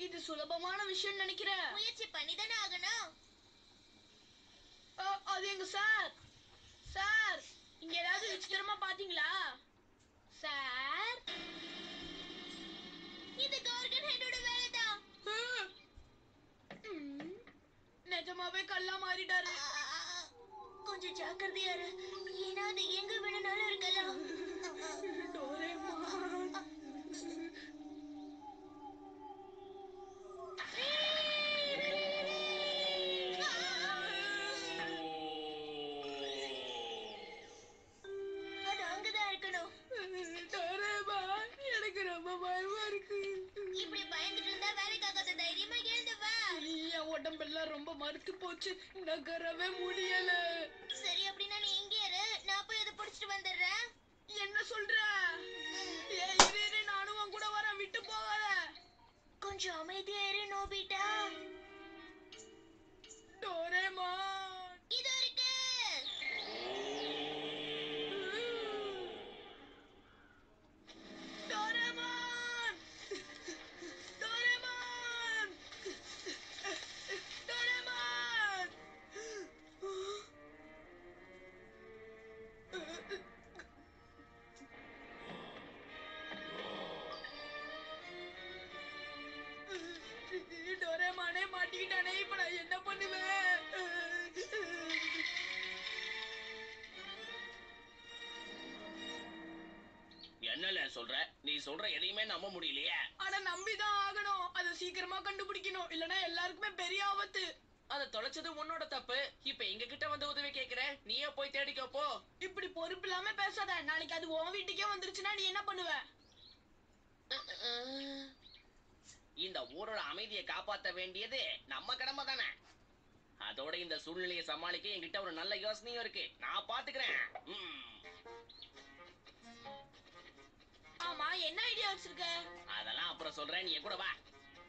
இது சுலபமான விஷயம் நினைக்கிறேன் முயற்சி பண்ணி தானே ஆகணும் அ, அது எங்க சார் சார் இங்க ஏதாவது விசித்திரமா பாத்தீங்களா சார் இது கார்கன் ஹெட்டோட வேலைதான் அ, ம், நிஜமாவே கல்லா மாறிட்டாரு கொஞ்சம் ஜாக்கிரதையா இரு ஏன்னா அது எங்க வேணும்னாலும் இருக்கலாம் டோரேமான் அது அங்கதான் இருக்கணும் டோரேமான் எனக்கு ரொம்ப பயமா இருக்கு இப்படி பயந்துட்டு இருந்தா வேலைக்காகாத தைரியமா எழுந்து வா என் உடம்பெல்லாம் ரொம்ப மறுத்து போச்சு நகரவே முடியல சரி அப்படின்னா நீ இங்கே இரு நான் போய் அதை புடிச்சிட்டு வந்துடுறேன் என்ன சொல்ற ஏய், இரு இரு நானும் உன் கூட வரேன் விட்டு போகாத கொஞ்சம் அமைதியா இரு நோபிட்டா டோரேமான் இது இருக்கு டோரேமான் டோரேமான் டோரேமான் டோரேமானே மாட்டிக்கிட்டானே இப்ப நான் என்ன பண்ணுவேன் என்னல சொல்ற நீ சொல்ற எதையுமே நம்ப முடியலையே ஆனா நம்பிதான் ஆகணும் அதை சீக்கிரமா கண்டுபிடிக்கணும் இல்லனா எல்லாருக்குமே பெரிய ஆபத்து அத தொலைச்சது உன்னோட தப்பு இப்ப எங்க கிட்ட வந்து உதவி கேக்குற நீயே போய் தேடிக்கோ போ இப்படி பொறுப்பு இல்லாம பேசாத நாளைக்கு அது உன் வீட்டுக்கே வந்துருச்சுன்னா நீ என்ன பண்ணுவ இந்த ஊரோட அமைதியை காப்பாத்த வேண்டியது நம்ம கடமை தானே அதோட இந்த சூழ்நிலையை சமாளிக்க என்கிட்ட ஒரு நல்ல யோசனையும் இருக்கு நான் பாத்துக்கிறேன் ம், ஆமா என்ன ஐடியா வச்சிருக்க அதெல்லாம் அப்புறம் சொல்றேன் நீ என் கூட வா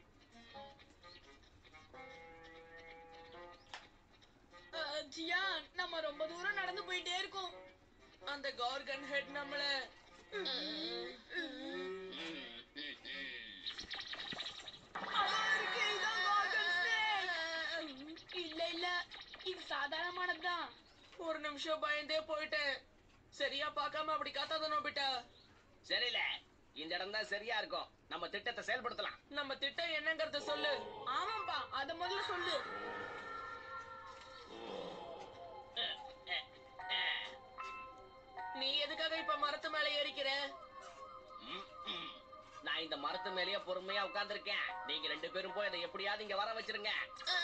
அஹ், ஜியான் நம்ம ரொம்ப தூரம் நடந்து போயிட்டே இருக்கோம் அந்த கார்கன் ஹெட் நம்மள ம், ம், ம். அதோ இருக்கு, இதான் Gorgon snake. இல்ல இல்ல இது சாதாரணமானதுதான் ஒரு நிமிஷம் பயந்தே போயிட்டேன் சரியா பார்க்காம அப்படி காத்தாத நோபிட்டா சரியில்ல இந்த இடம் தான் சரியா இருக்கும் நம்ம திட்டத்தை செயல்படுத்தலாம் நம்ம திட்டம் என்னங்கறத சொல்லு ஆமாப்பா அத முதல்ல சொல்லு அஹ், அஹ், அஹ். நீ எதுக்காக இப்ப மரத்து மேல ஏறிக்கிற ம், ம். நான் இந்த மரத்து மேலேயே பொறுமையா உட்கார்ந்திருக்கேன் நீங்க ரெண்டு பேரும் போய் அதை எப்படியாவது இங்க வர வச்சிருங்க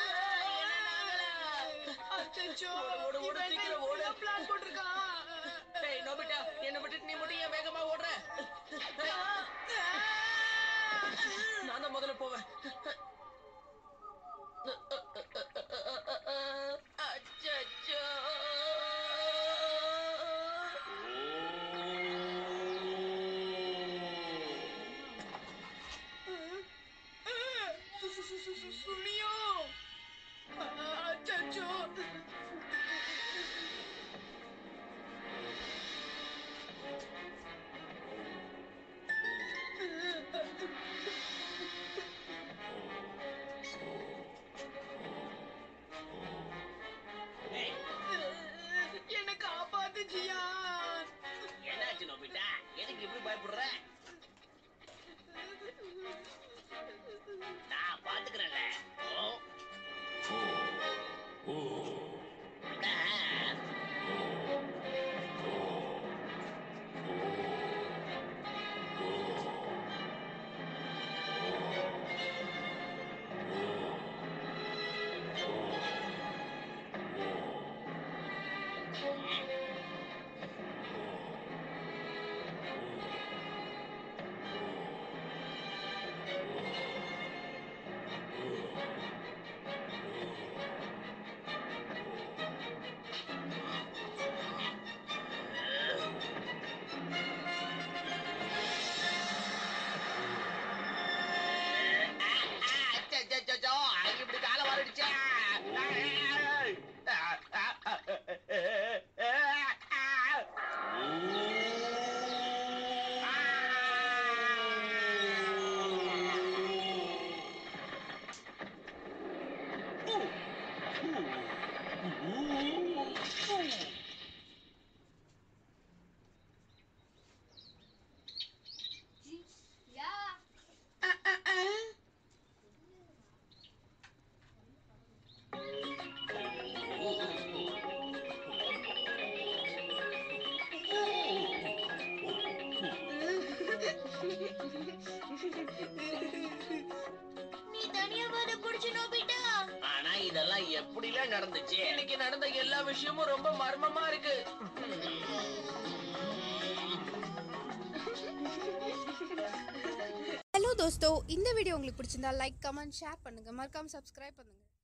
அச்சச்சோ, ஓடு, ஓடு, ஓடு, இவன் சீக்கிரம் என்ன ஓடு. இவ்வளவு plan போட்டிருக்கான்? டேய் நோபிட்டா என்ன விட்டுட்டு நீ மட்டும் ஏன் வேகமா ஓடுற நான் தான் முதல்ல போவேன் அச்சச்சோ. சு- சு- சு- சு- சு- சுனியோ. அச்சச்சோ. ஏய், என்னை காப்பாத்து ஜியான் என்னாச்சு நோபிட்டா எதுக்கு இப்படி பயப்படுற நான் பாத்துக்கிறேன்ல ஓ ஆ. சரியா நடந்துச்சு இன்னைக்கு நடந்த எல்லா விஷயமும் ரொம்ப மர்மமா இருக்கு ஹலோ தோஸ்தோ இந்த வீடியோ உங்களுக்கு பிடிச்சிருந்தா லைக் கமெண்ட் ஷேர் பண்ணுங்க மறக்காம சப்ஸ்கிரைப் பண்ணுங்க